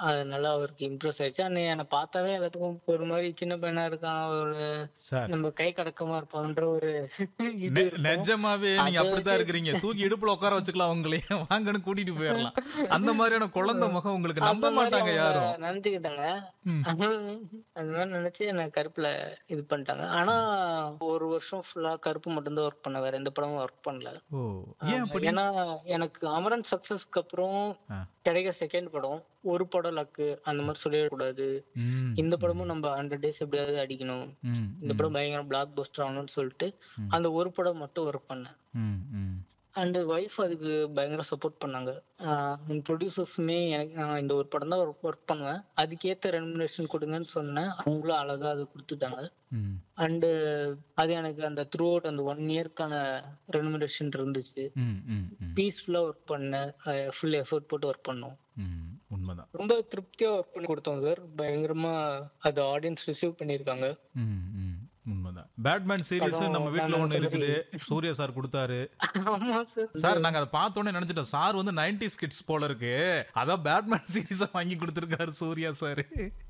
அதனால அவருக்கு இம்ப்ரெஸ் ஆயிடுச்சு அன்னை என்னை பார்த்தாவே எல்லாத்துக்கும் ஒரு மாதிரி சின்ன பையனா இருக்கான் ஒரு சார் நம்ம கை கடக்கமா இருப்பான்ற ஒரு இது நெ- இருக்கும் நிஜமாவே நீங்க அதை அப்படித்தான் வச்சு இருக்கிறீங்க தூக்கி இடுப்புல உட்கார வச்சுக்கலாம் உங்களே வாங்கன்னு கூட்டிட்டு போயிடலாம் அந்த மாதிரியான குழந்தை முகம் உங்களுக்கு அந்த நம்ப மாதிரி மாட்டாங்க அவங்க யாரும் நினைச்சுக்கிட்டாங்க ம். அந்த மாதிரி நினைச்சு என்ன கருப்புல இது பண்ணிட்டாங்க ஆனா ஒரு வருஷம் ஃபுல்லா கருப்பு மட்டும்தான் ஒர்க் பண்ண வேற எந்த படமும் ஒர்க் பண்ணல ஓ ஏன் ஆமா. அப்படி ஏன்னா எனக்கு அமரன் சக்சஸ்க்கு அப்புறம் ஆ. கிடைக்க செகண்ட் படம் ஒரு படம் லக்கு அந்த மாதிரி சொல்லிடக்கூடாது ம், இந்த படமும் நம்ம ஹண்ட்ரட் டேஸ் எப்படியாவது அடிக்கணும் ம், இந்த படம் பயங்கர பிளாக் பஸ்டர் ஆகணும்னு சொல்லிட்டு ம். அந்த ஒரு படம் மட்டும் ஒர்க் பண்ணேன் ம், ம். அண்ட் ஒய்ஃப் அதுக்கு பயங்கர சப்போர்ட் பண்ணாங்க ப்ரொடியூசர்ஸுமே எனக்கு நான் இந்த ஒரு படம் தான் ஒர்க் பண்ணுவேன் அதுக்கேற்ற ரெமுனேஷன் கொடுங்கன்னு சொன்னேன் அவங்களும் அழகா அது கொடுத்துட்டாங்க ம், அண்டு அது எனக்கு அந்த த்ரூ அவுட் அந்த ஒன் இயர்க்கான ரெமுனேஷன் இருந்துச்சு ம், ம், ம், பீஸ்ஃபுல்லா ஒர்க் பண்ணேன் ஃபுல் எஃபர்ட் போட்டு ஒர்க் பண்ணோம் ம். உண்மைதான் ரொம்ப திருப்தியா ஒர்க் பண்ணி கொடுத்தோம் சார் பயங்கரமா அது ஆடியன்ஸ் ரிசீவ் பண்ணியிருக்காங்க ம், ம். உண்மைதான் பேட்மேன் சீரிஸ் படம் நம்ம வீட்ல நான் ஒண்ணு நினைச்ச இருக்குது சூர்யா சார் கொடுத்தாரு ஆமா சார் சார் நாங்க அதை பார்த்தோன்னே நினைச்சிட்டோம் சார் வந்து 90s கிட்ஸ் போல இருக்கு அதான் பேட்மேன் சீரிஸா வாங்கி கொடுத்திருக்காரு சூர்யா சார்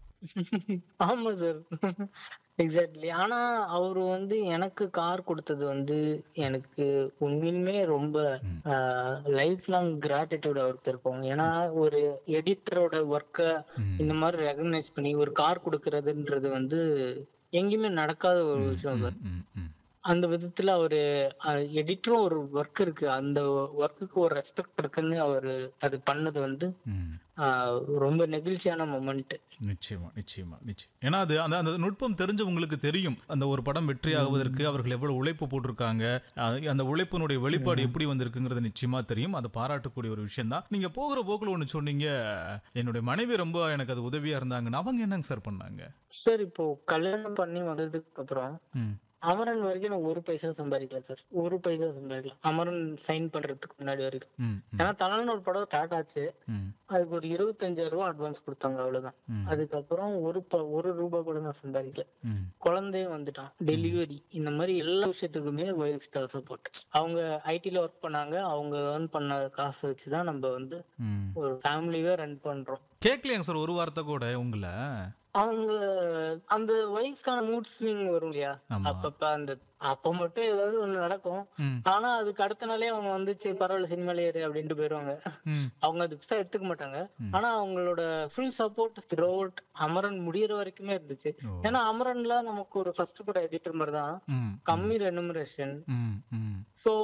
ஆமா சார் எக்ஸாக்ட்லி ஆனா அவரு வந்து எனக்கு கார் கொடுத்தது வந்து எனக்கு உண்மையிலுமே ரொம்ப லைஃப் லாங் கிராட்டிடியூட் அவருக்கு இருக்கும் ஏன்னா ஒரு எடிட்டரோட ஒர்க்கை இந்த மாதிரி ரெகனைஸ் பண்ணி ஒரு கார் கொடுக்கறதுன்றது வந்து எங்கேயுமே நடக்காத ஒரு விஷயம் சார் அந்த விதத்துல அவரு எடிட்டரும் ஒரு ஒர்க் இருக்கு அந்த ஒர்க்குக்கு ஒரு ரெஸ்பெக்ட் இருக்குன்னு அவரு அது பண்ணது வந்து ஆஹ், ரொம்ப நெகிழ்ச்சியான மொமெண்ட் நிச்சயமா நிச்சயமா நிச்சயம் ஏன்னா அது அந்த அந்த நுட்பம் தெரிஞ்சவங்களுக்கு தெரியும் அந்த ஒரு படம் வெற்றி ஆகுவதற்கு அவர்கள் எவ்வளவு உழைப்பு போட்டிருக்காங்க அது- அந்த உழைப்பினுடைய வெளிப்பாடு எப்படி வந்திருக்குங்கிறது நிச்சயமா தெரியும் அது பாராட்டக்கூடிய ஒரு விஷயம் தான் நீங்க போகிற போக்குல ஒண்ணு சொன்னீங்க என்னுடைய மனைவி ரொம்ப எனக்கு அது உதவியா இருந்தாங்கன்னு அவங்க என்னங்க சார் பண்ணாங்க சார் இப்போ கல்யாணம் பண்ணி வந்ததுக்கு அப்புறம் ம் அமரன் வரைக்கும் நான் ஒரு பைசா சம்பாதிக்கல சார் ஒரு பைசா சம்பாதிக்கல அமரன் சைன் பண்றதுக்கு முன்னாடி வரைக்கும் ம் ம், ஏன்னா தலைன்னு ஒரு படம் ஸ்டார்ட் ஆச்சு ம் அதுக்கு ஒரு இருபத்தஞ்சாயிரம் ரூபாய் அட்வான்ஸ் கொடுத்தாங்க அவ்வளவுதான் ம். அதுக்கப்புறம் ஒரு ப- ஒரு ரூபாய் கூட நான் சம்பாதிக்கல ம் குழந்தையும் வந்துட்டான் டெலிவரி இந்த மாதிரி எல்லா விஷயத்துக்குமே ஒய்ஃப் சப்போர்ட் அவங்க ஐடில ஒர்க் பண்ணாங்க அவங்க ஏர்ன் பண்ண காசு வச்சுதான் நம்ம வந்து ம் ஒரு ஃபேமிலியே ரன் பண்றோம் கேட்கலையாங்க சார் ஒரு வார்த்தை கூட உங்களை அவங்க அந்த ஒய்ஃப்கான மூட் ஸ்விங் வரும் இல்லையா ஆமா. அப்பப்ப அந்த அப்ப மட்டும் ஏதாவது ஒண்ணு நடக்கும் ம் ஆனா அதுக்கு அடுத்த நாளே அவங்க வந்து சரி பரவாயில்ல சினிமால ஏறு அப்படின்ட்டு போயிருவாங்க ம் அவங்க அது பெருசா எடுத்துக்க மாட்டாங்க ஆனா அவங்களோட full support throughout Amaran முடியற வரைக்குமே இருந்துச்சு ஓ. ஏன்னா அமரன்ல நமக்கு ஒரு ஃபர்ஸ்ட் கூட எடிட்டர் மாதிரி தான் ம் கம்மி ரெனுமரேஷன் ம் ம் சோ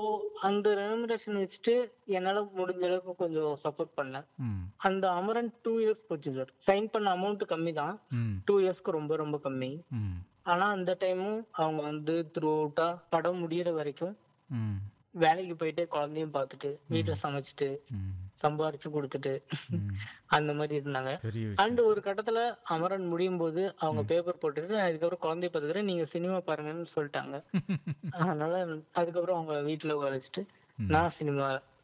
அந்த ரெனுமரேஷன் வச்சுட்டு என்னால முடிஞ்ச அளவுக்கு கொஞ்சம் சப்போர்ட் பண்ணேன் ம் அந்த அமரன் டூ இயர்ஸ் போச்சு சார் சைன் பண்ண அமௌண்ட் கம்மி தான் ம் டூ இயர்ஸ்க்கு ரொம்ப ரொம்ப கம்மி ம் ஆனா அந்த டைமும் அவங்க வந்து த்ரூ அவுட்டா படம் முடியற வரைக்கும் ம் வேலைக்கு போயிட்டு குழந்தையும் பார்த்துட்டு வீட்டுல சமைச்சிட்டு ம் சம்பாரிச்சு கொடுத்துட்டு ம். அந்த மாதிரி இருந்தாங்க பெரிய விஷயம் அண்ட் ஒரு கட்டத்துல அமரன் முடியும் போது அவங்க பேப்பர் போட்டுட்டு நான் இதுக்கப்புறம் குழந்தைய பாத்துக்கிறேன் நீங்க சினிமா பாருங்கன்னு சொல்லிட்டாங்க அதனால அதுக்கப்புறம் அவங்க வீட்டுல உழைச்சிட்டு நான் சினிமா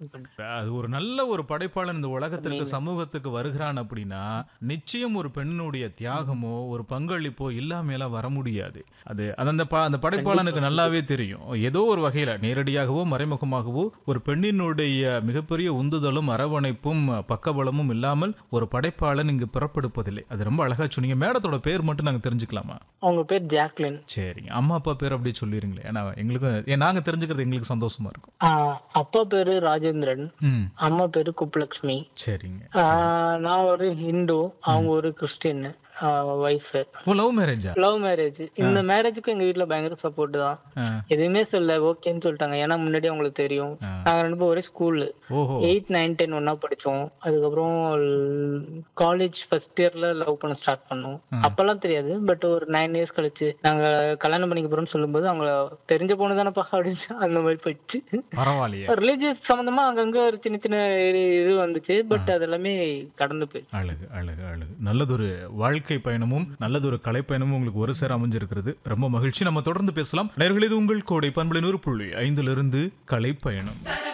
அது ஒரு நல்ல ஒரு படைப்பாளன் இந்த உலகத்திற்கு சமூகத்துக்கு வருகிறான் அப்படின்னா நிச்சயம் ஒரு பெண்ணுடைய தியாகமோ ஒரு பங்களிப்போ இல்லாமலாம் வர முடியாது அது அது அந்த ப- அந்த படைப்பாளனுக்கு நல்லாவே தெரியும் ஏதோ ஒரு வகையில நேரடியாகவோ மறைமுகமாகவோ ஒரு பெண்ணினுடைய மிகப்பெரிய உந்துதலும் அரவணைப்பும் பக்கபலமும் இல்லாமல் ஒரு படைப்பாளன் இங்கு பிறப்பெடுப்பதில்லை அது ரொம்ப அழகா சொன்னீங்க மேடத்தோட பேர் மட்டும் நாங்க தெரிஞ்சுக்கலாமா அவங்க பேர் ஜாக்லின் சரிங்க அம்மா அப்பா பேர் அப்படியே சொல்லிடுங்களேன் ஏன்னா எங்களுக்கு ஏன் நாங்க தெரிஞ்சுக்கிறது எங்களுக்கு சந்தோஷமா இருக்கும் ஆஹ் அப்பா பேரு ராஜேந்திரன் ம் அம்மா பேரு குப்புலட்சுமி சரிங்க ஆஹ் நான் ஒரு ஹிந்து அவங்க ஒரு கிறிஸ்டின் ஒய்ஃப் ஓ லவ் மேரேஜா லவ் மேரேஜ் இந்த மேரேஜுக்கு எங்க வீட்ல பயங்கர சப்போர்ட் தான் ஆ. எதுவுமே சொல்ல ஓகேன்னு சொல்லிட்டாங்க ஏன்னா முன்னாடி அவங்களுக்கு தெரியும் ஆ. நாங்க ரெண்டு பேரும் ஒரே ஸ்கூல்ல ஓஹோ எயிட் நைன் டென் ஒன்னா படிச்சோம் அதுக்கப்புறம் காலேஜ் ஃபர்ஸ்ட் இயர்ல லவ் பண்ண ஸ்டார்ட் பண்ணோம் அப்பெல்லாம் தெரியாது பட் ஒரு நைன் இயர்ஸ் கழிச்சு நாங்க கல்யாணம் பண்ணிக்க போறோம்னு சொல்லும்போது அவங்க தெரிஞ்ச பொண்ணு தானப்பா அப்படின்னு அந்த மாதிரி போயிடுச்சு பரவாயில்லையே ரிலீஜியஸ் சம்பந்தமா அங்கங்க ஒரு சின்ன சின்ன இது- இது வந்துச்சு பட் அது எல்லாமே கடந்து போயிடுச்சு அழகு அழகு அழகு நல்லதொரு வாழ்க்கை பயணமும் நல்லதொரு கலை பயணமும் உங்களுக்கு ஒரு சேர அமைஞ்சிருக்கிறது ரொம்ப மகிழ்ச்சி நம்ம தொடர்ந்து பேசலாம் நேயர்களே, இது உங்கள் கோடை பண்பலை நூறு புள்ளி ஐந்துல இருந்து கலை பயணம்